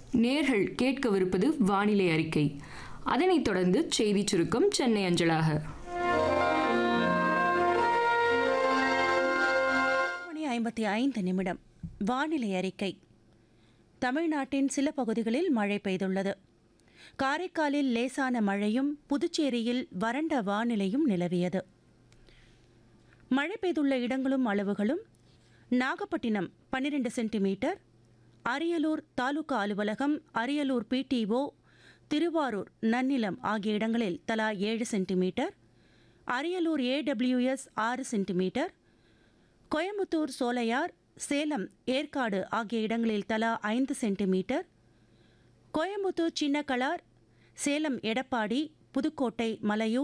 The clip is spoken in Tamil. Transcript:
நேர்கள் கேட்கவிருப்பது வானிலை அறிக்கை அதனைத் தொடர்ந்து செய்தி சுருக்கம் சென்னை அஞ்சலாக மணி ஐம்பத்தி ஐந்து நிமிடம் வானிலை அறிக்கை தமிழ்நாட்டின் சில பகுதிகளில் மழை பெய்துள்ளது காரைக்காலில் லேசான மழையும் புதுச்சேரியில் வறண்ட வானிலையும் நிலவியது மழை பெய்துள்ள இடங்களும் அளவுகளும் நாகப்பட்டினம் பன்னிரண்டு சென்டிமீட்டர் அரியலூர் தாலுகா அலுவலகம் அரியலூர் பிடிஓ திருவாரூர் நன்னிலம் ஆகிய இடங்களில் தலா ஏழு சென்டிமீட்டர் அரியலூர் ஏடபிள்யூஎஸ் ஆறு சென்டிமீட்டர் கோயம்புத்தூர் சோலையார் சேலம் ஏற்காடு ஆகிய இடங்களில் தலா ஐந்து சென்டிமீட்டர் கோயம்புத்தூர் சின்னக்கலார் சேலம் எடப்பாடி புதுக்கோட்டை மலையூர்